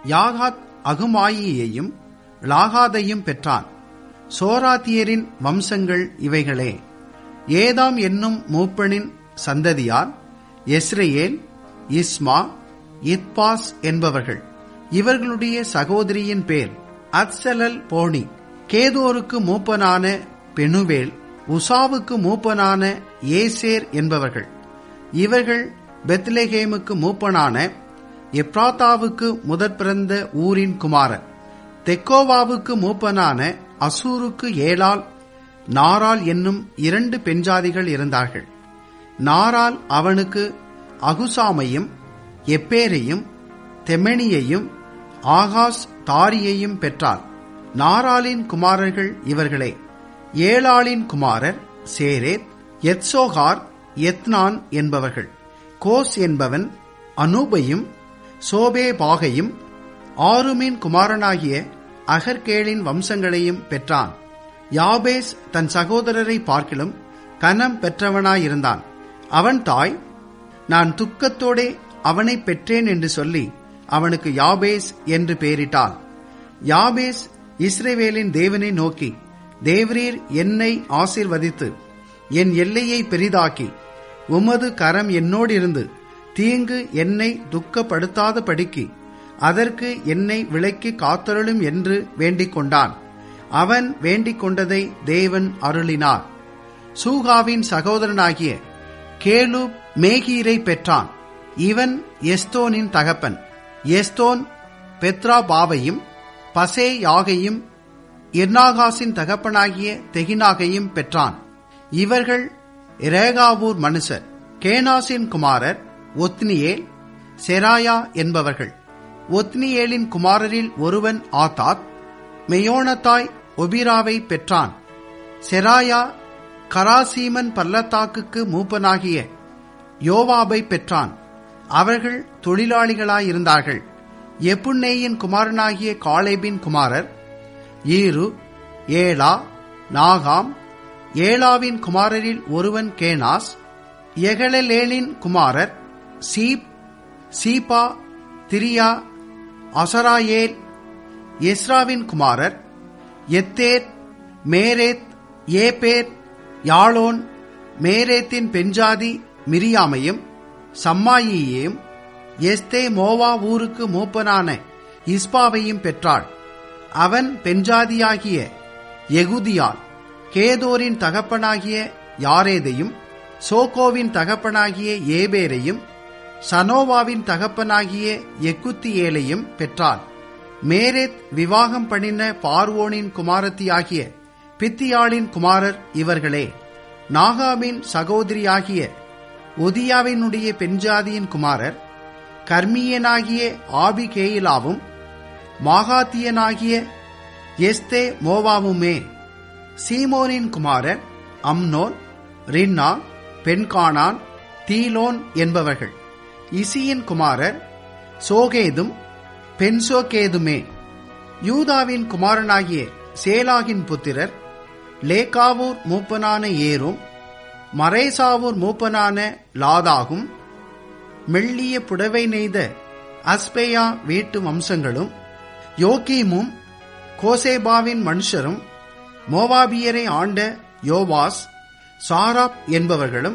யாகாத் அகுமாயியையும் லாகாதையும் பெற்றான் சோராத்தியரின் வம்சங்கள் இவைகளே ஏதாம் என்னும் மூப்பனின் சந்ததியார் எஸ்ரேல் இஸ்மா இத்பாஸ் என்பவர்கள் இவர்களுடைய சகோதரியின் பேர் அத்சலல் போனி கேதோருக்கு மூப்பனான பெனுவேல் உசாவுக்கு மூப்பனான ஏசேர் என்பவர்கள் இவர்கள் பெத்லெகேமுக்கு மூப்பனான எப்ராத்தாவுக்கு முதற் பிறந்த ஊரின் குமாரர் தெக்கோவாவுக்கு மூப்பனான அசூருக்கு ஏலால் நாரால் என்னும் இரண்டு பெண்ஜாதிகள் இருந்தார்கள் நாரால் அவனுக்கு அகுசாமையும் எப்பேரையும் தெமெனியையும் ஆகாஸ் தாரியையும் பெற்றாள் நாராலின் குமாரர்கள் இவர்களே ஏழாளின் குமாரர் சேரேத் எத்சோகார் எத்னான் என்பவர்கள் கோஸ் என்பவன் அனூபையும் சோபேபாகையும் ஆருமின் குமாரனாகிய அகர்கேளின் வம்சங்களையும் பெற்றான் யாபேஸ் தன் சகோதரரை பார்க்கிலும் கனம் பெற்றவனாயிருந்தான் அவன் தாய் நான் துக்கத்தோடே அவனை பெற்றேன் என்று சொல்லி அவனுக்கு யாபேஸ் என்று பெயரிட்டாள் யாபேஸ் இஸ்ரேவேலின் தேவனை நோக்கி தேவரீர் என்னை ஆசிர்வதித்து என் எல்லையை பெரிதாக்கி உமது கரம் என்னோடு இருந்து தீங்கு என்னை துக்கப்படுத்தாத படிக்கு அதற்கு என்னை விலக்கி காத்தருளும் என்று வேண்டிக் கொண்டான் அவன் வேண்டிக் கொண்டதை தேவன் அருளினார் சூகாவின் சகோதரனாகிய கேலு மேகீரை பெற்றான் இவன் எஸ்தோனின் தகப்பன் எஸ்தோன் பெத்ராபாவையும் பசே யாகையும் இர்னாகாசின் தகப்பனாகிய தெகினாகையும் பெற்றான் இவர்கள் இரேகாவூர் மனுஷர் கேனாசின் குமாரர் ஒத்னியேல் செராயா என்பவர்கள் ஒத்னியேலின் குமாரரில் ஒருவன் ஆத்தாத் மெயோனத்தாய் ஒபிராவை பெற்றான் செராயா கராசீமன் பள்ளத்தாக்குக்கு மூப்பனாகிய யோவாபை பெற்றான் அவர்கள் தொழிலாளிகளாயிருந்தார்கள் எப்புன்னேயின் குமாரனாகிய காலேபின் குமாரர் ஈரு ஏலா நாகாம் ஏலாவின் குமாரரில் ஒருவன் கேனாஸ் எகலலேலின் குமாரர் சீப் சீபா திரியா அசராயேல் எஸ்ராவின் குமாரர் எத்தேர் மேரேத் ஏபேர் யாழோன் மேரேத்தின் பெஞ்சாதி மிரியாமையும் சம்மாயியையும் எஸ்தே மோவா ஊருக்கு மூப்பனான இஸ்பாவையும் பெற்றாள் அவன் பெஞ்சாதியாகிய எகுதியால் கேதோரின் தகப்பனாகிய யாரேதையும் சோகோவின் தகப்பனாகிய ஏபேரையும் சனோவாவின் தகப்பனாகிய எக்குத்தியேலையும் பெற்றாள் மேரேத் விவாகம் பண்ணின பார்வோனின் குமாரத்தியாகிய பித்தியாளின் குமாரர் இவர்களே நாகாமின் சகோதரியாகிய ஒதியாவினுடைய பெண்ஜாதியின் குமாரர் கர்மியனாகிய ஆபிகேயிலாவும் மாகாத்தியனாகிய எஸ்தே மோவாவுமே சீமோனின் குமாரர் அம்னோன் ரின்னா பெண்கானான் தீலோன் என்பவர்கள் இசியின் குமாரர் சோகேதும் பென்சோகேதுமே யூதாவின் குமாரனாகிய சேலாகின் புத்திரர் லேகாவூர் மூப்பனான ஏரும் மரேசாவூர் மூப்பனான லாதாகும் மெல்லிய புடவை நெய்த அஸ்பேயா வீட்டு வம்சங்களும் யோகீமும் கோசேபாவின் மனுஷரும் மோவாபியரை ஆண்ட யோவாஸ் சாராப் என்பவர்களும்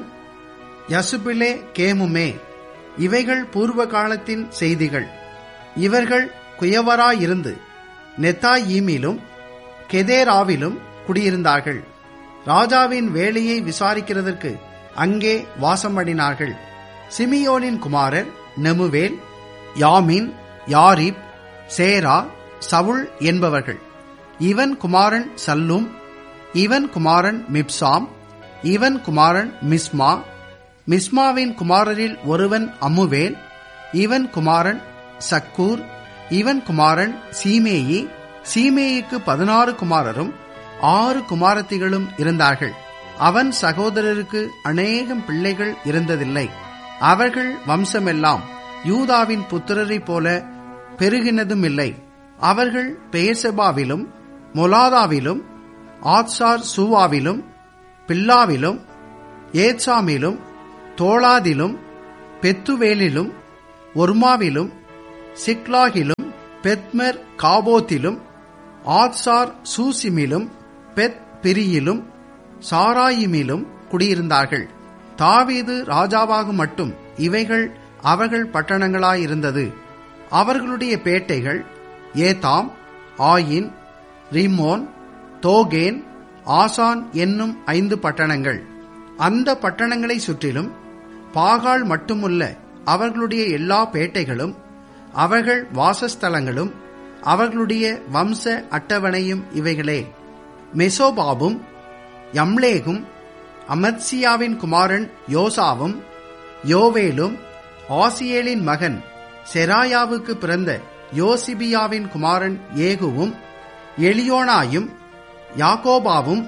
யசுபிலே கேமுமே இவைகள் பூர்வ காலத்தின் செய்திகள் இவர்கள் குயவராயிருந்து நெத்தாயீமிலும் கெதேராவிலும் குடியிருந்தார்கள் ராஜாவின் வேலையை விசாரிக்கிறதற்கு அங்கே வாசமடினார்கள் சிமியோனின் குமாரர் நெமுவேல் யாமின் யாரிப் சேரா சவுல் என்பவர்கள் இவன் குமாரன் சல்லும் இவன் குமாரன் மிப்சாம் இவன் குமாரன் மிஸ்மா மிஸ்மாவின் குமாரரில் ஒருவன் அம்முவேல் இவன் குமாரன் சக்கூர் இவன் குமாரன் சீமேயி சீமேயிக்கு பதினாறு குமாரரும் ஆறு குமாரத்திகளும் இருந்தார்கள் அவன் சகோதரருக்கு அநேகம் பிள்ளைகள் இருந்ததில்லை அவர்கள் வம்சமெல்லாம் யூதாவின் புத்திரரைப் போல பெருகினதும் இல்லை அவர்கள் பெயர்செபாவிலும் மொலாதாவிலும் ஆத்சார் சூவாவிலும் பில்லாவிலும் ஏத்சாமிலும் தோளாதிலும் பெத்துவேலிலும் ஒர்மாவிலும் சிக்லாகிலும் பெத்மெர் காபோத்திலும் ஆத்சார் சூசிமிலும் பெத் பிரியிலும் சாராயிமிலும் குடியிருந்தார்கள் தாவீது ராஜாவாகும் மட்டும் இவைகள் அவர்கள் பட்டணங்களாயிருந்தது அவர்களுடைய பேட்டைகள் ஏதாம் ஆயின் ரிமோன் தோகேன் ஆசான் என்னும் ஐந்து பட்டணங்கள் அந்த பட்டணங்களை சுற்றிலும் பாகால் மட்டுமுள்ள அவர்களுடைய எல்லா பேட்டைகளும் அவர்கள் வாசஸ்தலங்களும் அவர்களுடைய வம்ச அட்டவணையும் இவைகளே மெசோபாபும் யம்லேகும் அமத்சியாவின் குமாரன் யோசாவும் யோவேலும் ஆசியேலின் மகன் செராயாவுக்கு பிறந்த யோசிபியாவின் குமாரன் ஏகுவும் எலியோனாயும் யாக்கோபாவும்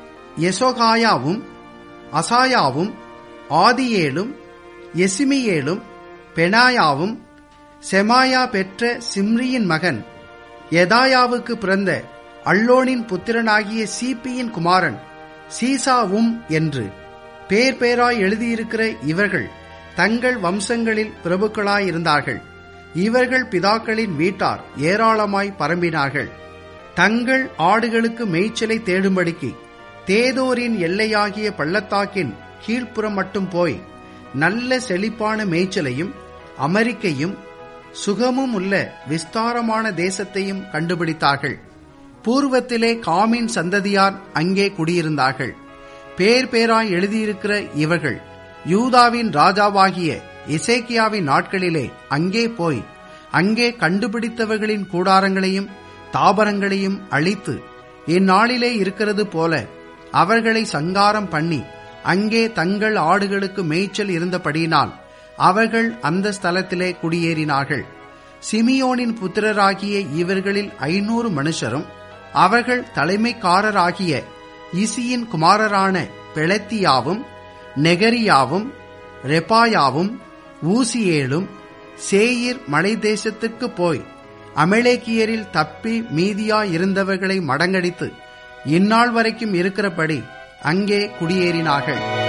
எசோகாயாவும் அசாயாவும் ஆதியேலும் எசிமியேலும் பெனாயாவும் செமாயா பெற்ற சிம்ரியின் மகன் எதாயாவுக்கு பிறந்த அள்ளோனின் புத்திரனாகிய சீப்பியின் குமாரன் சீசாவும் என்று பேர் பேராய் எழுதியிருக்கிற இவர்கள் தங்கள் வம்சங்களில் பிரபுக்களாயிருந்தார்கள் இவர்கள் பிதாக்களின் வீட்டார் ஏராளமாய் பரம்பினார்கள் தங்கள் ஆடுகளுக்கு மேய்ச்சலை தேடும்படிக்கு தேதோரின் எல்லையாகிய பள்ளத்தாக்கின் கீழ்ப்புறம் மட்டும் போய் நல்ல செழிப்பான மேய்ச்சலையும் அமெரிக்கையும் சுகமும் உள்ள விஸ்தாரமான தேசத்தையும் கண்டுபிடித்தார்கள் பூர்வத்திலே காமின் சந்ததியார் அங்கே குடியிருந்தார்கள் பேர் பேராய் எழுதியிருக்கிற இவர்கள் யூதாவின் ராஜாவாகிய இசேக்கியாவின் நாட்களிலே அங்கே போய் அங்கே கண்டுபிடித்தவர்களின் கூடாரங்களையும் தாபரங்களையும் அழித்து இந்நாளிலே இருக்கிறது போல அவர்களை சங்காரம் பண்ணி அங்கே தங்கள் ஆடுகளுக்கு மேய்ச்சல் இருந்தபடியினால் அவர்கள் அந்த ஸ்தலத்திலே குடியேறினார்கள் சிமியோனின் புத்திரராகிய இவர்களில் ஐநூறு மனுஷரும் அவர்கள் தலைமைக்காரராகிய இசியின் குமாரரான பெளத்தியாவும் நெகரியாவும் ரெபாயாவும் ஊசியேலும் சேயிர் மலை தேசத்துக்கு போய் அமலேக்கியரில் தப்பி மீதியாயிருந்தவர்களை மடங்கடித்து இந்நாள் வரைக்கும் இருக்கிறபடி அங்கே குடியேறினார்கள்